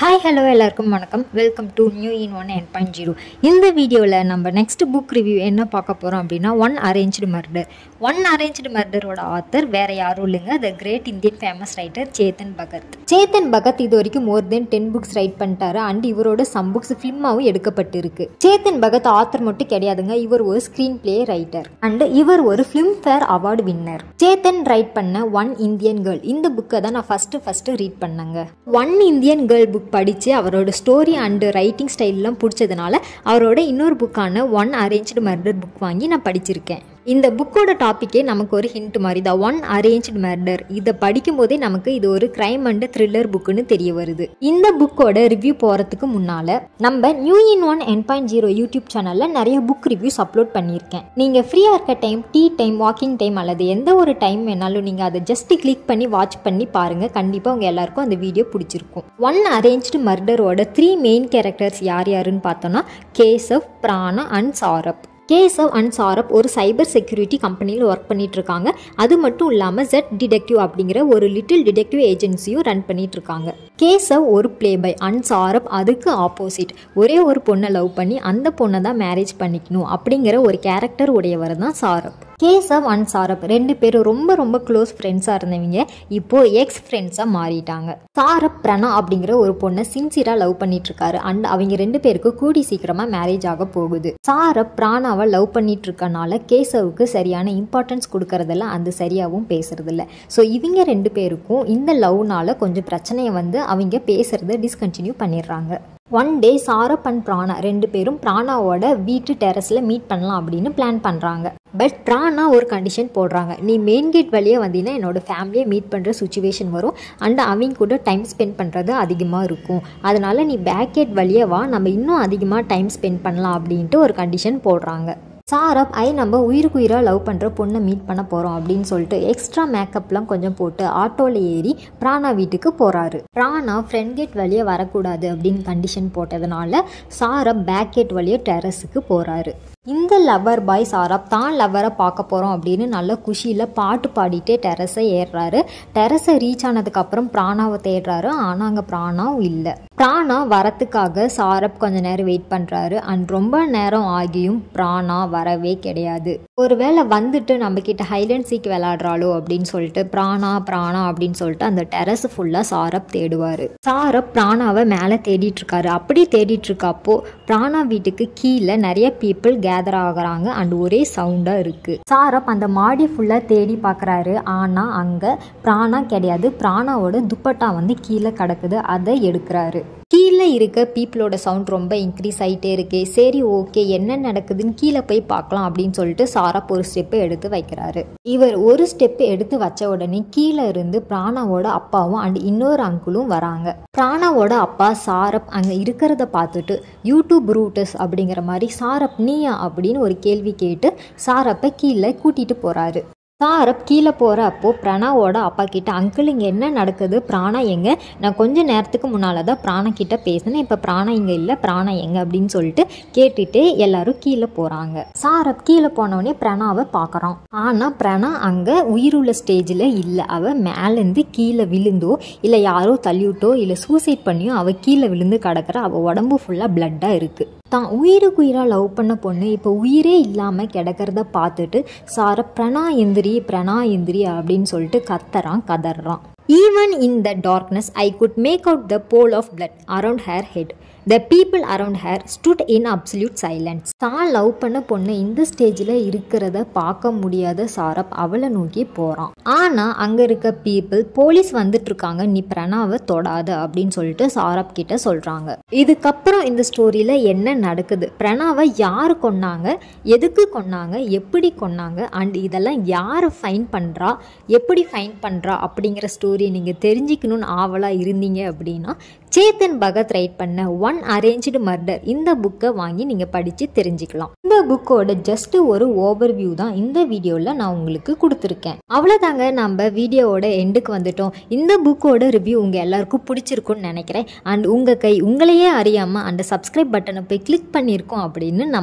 hi hello எல்லாருக்கும் வணக்கம் welcome to new in one N point zero இந்த வீடியோவில் நம்ம நெக்ஸ்ட் புக் ரிவ்யூ என்ன பார்க்க போகிறோம் அப்படின்னா one arranged murder one arranged மர்டரோட ஆத்தர் வேற யாரும் இல்லைங்க the great Indian famous writer Chetan Bhagat Chetan Bhagat இது வரைக்கும் more then ten books write பண்ணிட்டாரு அண்ட் இவரோட சம் புக்ஸ் ஃபிலிமாவும் எடுக்கப்பட்டிருக்கு சேத்தன் பகத் ஆத்தர் மட்டும் கிடையாதுங்க இவர் ஒரு ஸ்க்ரீன் பிளே ரைட்டர் அண்ட் இவர் ஒரு Filmfare award winner Chetan write பண்ண ஒன் இந்தியன் கேர்ள் இந்த புக்கை தான் நான் ஃபர்ஸ்ட் ஃபர்ஸ்ட் ரீட் பண்ணேங்க ஒன் இந்தியன் கேர்ள் புக் படித்து அவரோட ஸ்டோரி அண்டு ரைட்டிங் ஸ்டைல்லாம் பிடிச்சதுனால அவரோட இன்னொரு புக்கான ஒன் அரேഞ്ച്டு மர்டர் புக் வாங்கி நான் படிச்சிருக்கேன் இந்த புக்கோட டாப்பிக்கே நமக்கு ஒரு ஹிண்ட் மாதிரி தான் ஒன் அரேഞ്ച്டு மர்டர் இதை படிக்கும் போதே நமக்கு இது ஒரு கிரைம் அண்ட் த்ரில்லர் புக்குன்னு தெரிய வருது இந்த புக்கோட ரிவ்யூ போகிறதுக்கு முன்னால் நம்ம new in one N point zero YouTube சேனலில் நிறைய புக் ரிவ்யூஸ் அப்லோட் பண்ணியிருக்கேன் நீங்கள் ஃப்ரீயாக இருக்க time tea time walking time அல்லது எந்த ஒரு டைம் வேணாலும் நீங்கள் அதை ஜஸ்ட் கிளிக் பண்ணி வாட்ச் பண்ணி பாருங்கள் கண்டிப்பாக உங்கள் எல்லாருக்கும் அந்த வீடியோ பிடிச்சிருக்கும் ஒன் அரேഞ്ച്டு மர்டரோட த்ரீ மெயின் கேரக்டர்ஸ் யார் யாருன்னு பார்த்தோன்னா கேசவ் பிராணா அண்ட் சாரப் கேசவ் அண்ட் சாரப் ஒரு சைபர் செக்யூரிட்டி கம்பெனியில் ஒர்க் பண்ணிட்டு இருக்காங்க அது மட்டும் இல்லாமல் ஜெட் டிடெக்டிவ் அப்படிங்கிற ஒரு லிட்டில் டிடெக்டிவ் ஏஜென்சியும் ரன் பண்ணிட்டு இருக்காங்க கேசவ் ஒரு பிளே பை அண்ட் சாரப் அதுக்கு ஆப்போசிட் ஒரே ஒரு பொண்ணை லவ் பண்ணி அந்த பொண்ணை தான் மேரேஜ் பண்ணிக்கணும் அப்படிங்கிற ஒரு கேரக்டர் உடையவர் தான் சாரப் கேசவ் அண்ட் சாரப் ரெண்டு பேரும் ரொம்ப ரொம்ப க்ளோஸ் ஃப்ரெண்ட்ஸாக இருந்தவங்க இப்போ எக்ஸ் ஃப்ரெண்ட்ஸாக மாறிட்டாங்க சாரப் பிரணா அப்படிங்கிற ஒரு பொண்ணை சின்சியராக லவ் பண்ணிட்டு இருக்காரு அண்ட் அவங்க ரெண்டு பேருக்கு கூடி சீக்கிரமாக மேரேஜ் ஆக போகுது சாரப் பிராணாவை லவ் பண்ணிட்டு இருக்கனால கேசவுக்கு சரியான இம்பார்ட்டன்ஸ் கொடுக்கறதில்ல அந்த சரியாகவும் பேசுறதில்ல ஸோ இவங்க ரெண்டு பேருக்கும் இந்த லவ்னால கொஞ்சம் பிரச்சனையை வந்து அவங்க பேசுறத டிஸ்கண்டினியூ பண்ணிடுறாங்க ஒன் டே சாரப் அண்ட் பிராணா ரெண்டு பேரும் பிராணாவோட வீட்டு டெரஸில் மீட் பண்ணலாம் அப்படின்னு பிளான் பண்ணுறாங்க பட் பிராணா ஒரு கண்டிஷன் போடுறாங்க நீ மெயின் கேட் வழியே வந்தீங்கன்னா என்னோட ஃபேமிலியை மீட் பண்ணுற சுச்சுவேஷன் வரும் அண்ட் அவங்க கூட டைம் ஸ்பெண்ட் பண்ணுறது அதிகமாக இருக்கும் அதனால் நீ பேக் கேட் வழியே வா நம்ம இன்னும் அதிகமாக டைம் ஸ்பெண்ட் பண்ணலாம் அப்படின்ட்டு ஒரு கண்டிஷன் போடுறாங்க சாரப் ஐ நம்ம உயிருக்கு உயிராக லவ் பண்ணுற பொண்ணை மீட் பண்ண போகிறோம் அப்படின்னு சொல்லிட்டு எக்ஸ்ட்ரா மேக்கப்லாம் கொஞ்சம் போட்டு ஆட்டோவில் ஏறி பிராணா வீட்டுக்கு போகிறாரு பிராணா ஃப்ரண்ட் கேட் வழியே வரக்கூடாது அப்படின்னு கண்டிஷன் போட்டதுனால சாரப் பேக் கேட் வழியே டெரஸுக்கு போகிறாரு இந்த லவர் பாய் சாரப் தான் லவரை பார்க்க போகிறோம் அப்படின்னு நல்ல குஷியில் பாட்டு பாடிட்டே டெரஸை ஏறுறாரு டெரஸை ரீச் ஆனதுக்கப்புறம் பிராணாவை தேடுறாரு ஆனால் அங்கே பிராணாவும் இல்லை பிராணா வரத்துக்காக சாரப் கொஞ்ச நேரம் வெயிட் பண்ணுறாரு அண்ட் ரொம்ப நேரம் ஆகியும் பிராணா வரவே கிடையாது ஒருவேளை வந்துட்டு நம்ம கிட்ட ஹைலண்ட் சீக் விளையாடுறாளோ அப்படின்னு சொல்லிட்டு பிராணா பிராணா அப்படின்னு சொல்லிட்டு அந்த டெரஸ் ஃபுல்லாக சாரப் தேடுவார் சாரப் பிராணாவை மேலே தேடிட்டு இருக்காரு அப்படி தேடிட்டு இருக்கப்போ பிராணா வீட்டுக்கு கீழே நிறைய பீப்புள் கேதர் ஆகுறாங்க அண்ட் ஒரே சவுண்டாக இருக்குது சாரப் அந்த மாடி ஃபுல்லாக தேடி பார்க்குறாரு ஆனால் அங்கே பிராணா கிடையாது பிராணாவோட துப்பட்டா வந்து கீழே கிடக்குது அதை எடுக்கிறாரு கீழே இருக்க பீப்புளோட சவுண்ட் ரொம்ப இன்க்ரீஸ் ஆகிட்டே இருக்கு சரி ஓகே என்ன நடக்குதுன்னு கீழே போய் பார்க்கலாம் அப்படின்னு சொல்லிட்டு சாரப் ஒரு ஸ்டெப்பு எடுத்து வைக்கிறாரு இவர் ஒரு ஸ்டெப்பு எடுத்து வச்ச உடனே கீழே இருந்து பிராணாவோட அப்பாவும் அண்ட் இன்னொரு அங்குளும் வராங்க பிராணாவோட அப்பா சாரப் அங்கே இருக்கிறத பார்த்துட்டு யூடியூப் ரூட்டஸ் அப்படிங்கிற மாதிரி சாரப் நீயா அப்படின்னு ஒரு கேள்வி கேட்டு சாரப்பை கீழே கூட்டிட்டு போறாரு சாரப் கீழே போகிற அப்போ பிரணாவோட அப்பா கிட்ட அங்கிள் இங்கே என்ன நடக்குது பிராணா எங்க நான் கொஞ்ச நேரத்துக்கு முன்னால் தான் பிராணா கிட்ட பேசினேன் இப்போ பிராணா இங்கே இல்லை பிராணா எங்க அப்படின்னு சொல்லிட்டு கேட்டுட்டு எல்லாரும் கீழே போகிறாங்க சாரப் கீழே போனவொடனே பிரணாவை பார்க்குறான் ஆனால் பிரணா அங்கே உயிருள்ள ஸ்டேஜில் இல்லை அவள் மேலேருந்து கீழே விழுந்தோ இல்லை யாரோ தள்ளிவிட்டோ இல்லை சூசைட் பண்ணியோ அவள் கீழே விழுந்து கிடக்குற அவள் உடம்பு ஃபுல்லாக பிளட்டாக இருக்குது தான் உயிருக்கு உயிராக லவ் பண்ண பொண்ணு இப்போ உயிரே இல்லாமல் கிடக்கிறத பார்த்துட்டு சார பிரணா எந்திரி பிரணா எந்திரி அப்படின்னு சொல்லிட்டு கத்துறான் கதறான் even in the darkness I could make out the pool of blood around her head the people around her stood in absolute silence தான் லவ் பண்ண பொண்ணு இந்த ஸ்டேஜில் இருக்கிறத பார்க்க முடியாத சாரப் அவளை நோக்கி போகிறான் ஆனால் அங்கே இருக்க பீப்புள் போலீஸ் வந்துட்டு இருக்காங்க நீ பிரணாவை தொடாத அப்படின்னு சொல்லிட்டு சாரப் கிட்ட சொல்கிறாங்க இதுக்கப்புறம் இந்த ஸ்டோரியில் என்ன நடக்குது பிரணாவை யார் கொன்னாங்க எதுக்கு கொன்னாங்க எப்படி கொன்னாங்க அண்ட் இதெல்லாம் யார் ஃபைன் பண்ணுறா எப்படி ஃபைன் பண்ணுறா அப்படிங்கிற ஸ்டோரியை நீங்கள் தெரிஞ்சுக்கணும்னு ஆவலாக இருந்தீங்க அப்படின்னா சேத்தன் பகத் ரைட் பண்ண ஒன் அரேഞ്ച്டு மர்டர் இந்த புக்கை வாங்கி நீங்கள் படித்து தெரிஞ்சுக்கலாம் இந்த புக்கோட ஜஸ்ட் ஒரு ஓவர் வியூ தான் இந்த வீடியோவில் நான் உங்களுக்கு கொடுத்துருக்கேன் அவ்வளோதாங்க நம்ம வீடியோவோட எண்டுக்கு வந்துட்டோம் இந்த புக்கோட ரிவ்யூ உங்கள் எல்லாருக்கும் பிடிச்சிருக்கும்னு நினைக்கிறேன் அண்ட் உங்கள் கை உங்களையே அறியாமல் அந்த சப்ஸ்கிரைப் பட்டனை போய் கிளிக் பண்ணியிருக்கோம் அப்படின்னு நம்புகிறேன்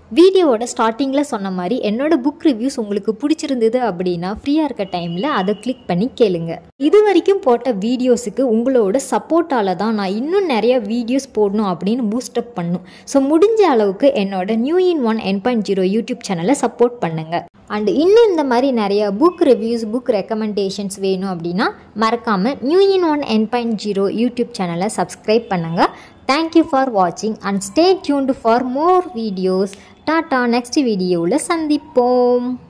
வீடியோவோட ஸ்டார்டிங்கில் சொன்ன மாதிரி என்னோட புக் ரிவ்யூஸ் உங்களுக்கு பிடிச்சிருந்தது அப்படின்னா ஃப்ரீயாக இருக்க டைமில் அதை கிளிக் பண்ணி கேளுங்க இது வரைக்கும் போட்ட வீடியோஸுக்கு உங்களோட சப்போர்ட்டால் தான் நான் இன்னும் நிறைய வீடியோஸ் போடணும் அப்படின்னு பூஸ்டப் பண்ணும் ஸோ முடிஞ்ச அளவுக்கு என்னோட new in one N point zero YouTube சேனலை சப்போர்ட் பண்ணுங்கள் அண்ட் இன்னும் இந்த மாதிரி நிறைய புக் ரிவ்யூஸ் புக் ரெக்கமெண்டேஷன்ஸ் வேணும் அப்படின்னா மறக்காமல் new in one N point zero YouTube சேனலை சப்ஸ்கிரைப் பண்ணுங்கள் தேங்க்யூ ஃபார் வாட்சிங் and stay tuned for more videos tata next வீடியோவில் சந்திப்போம்